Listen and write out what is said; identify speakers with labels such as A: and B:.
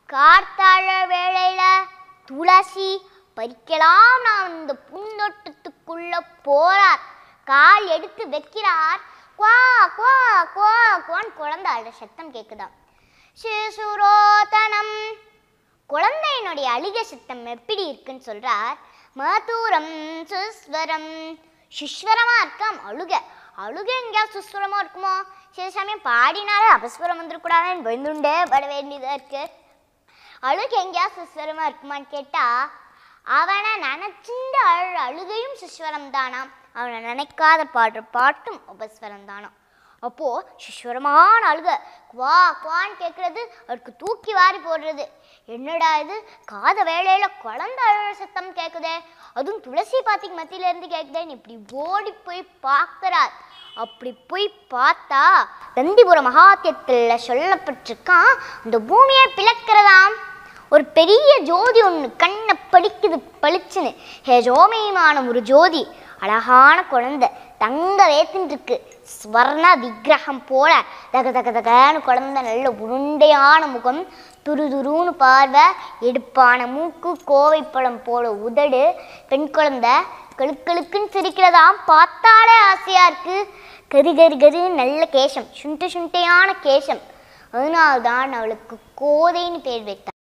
A: கார்த்தாழ வேளையில துளசி பறிக்கலாம் நான் இந்த பூந்தோட்டத்துக்குள்ள போறார் கால் எடுத்து வைக்கிறார் குவா குவா குவா குவான்னு குழந்தை அழுற சத்தம் கேக்குதாம் சிசுரோதனம் குழந்தையினுடைய அழுகை சத்தம் எப்படி இருக்குன்னு சொல்றார் மதுரம் சுஸ்வரம் சுஸ்வரமா இருக்காம் அழுக அழுக எங்கேயாவது சுஸ்வரமா இருக்குமோ சில சமயம் பாடினாலே அபஸ்வரம் வந்துடக்கூடாதுன்னு பயந்துண்டே பட வேண்டியதா இருக்கு அழுக எங்கேயாவது சுஸ்வரமா இருக்குமான்னு கேட்டா அவனை நினைச்சிந்த அழு அழுகையும் சுஸ்வரம் தானாம் அவனை நினைக்காத பாடுற பாட்டும் உபஸ்வரம் தானாம் அப்போ சுஸ்வரமான அழுக குவா குவான்னு கேட்கறது அவருக்கு தூக்கி வாரி போடுறது என்னடா இது காத வேளையில குழந்தை அழுற சத்தம் கேட்குதே அதுவும் துளசி பாத்திக்கு மத்தியில இருந்து கேட்குதேன்னு இப்படி ஓடி போய் பார்க்கறார் அப்படி போய் பார்த்தா தந்திபுர மகாத்தியத்தில் சொல்லப்பட்டிருக்கான் இந்த பூமியை பிளக்கிறதாம் ஒரு பெரிய ஜோதி ஒன்று கண்ணை படிக்குது பளிச்சுன்னு ஹே ஜோமயமான ஒரு ஜோதி அழகான குழந்தை தங்க வேத்துன்னு இருக்கு ஸ்வர்ண விக்கிரகம் போல தக தக தகன்னு குழந்தை நல்ல உருண்டையான முகம் துரு துருன்னு பார்வை எடுப்பான மூக்கு கோவைப்பழம் போல உதடு பெண் குழந்தை கழுக்களுக்குன்னு சிரிக்கிறதாம் பார்த்தாலே ஆசையா இருக்கு கரு கரு கரு நல்ல கேசம் சுண்ட சுண்டையான கேசம் அதனால்தான் அவளுக்கு கோதைன்னு பேர் வைத்தார்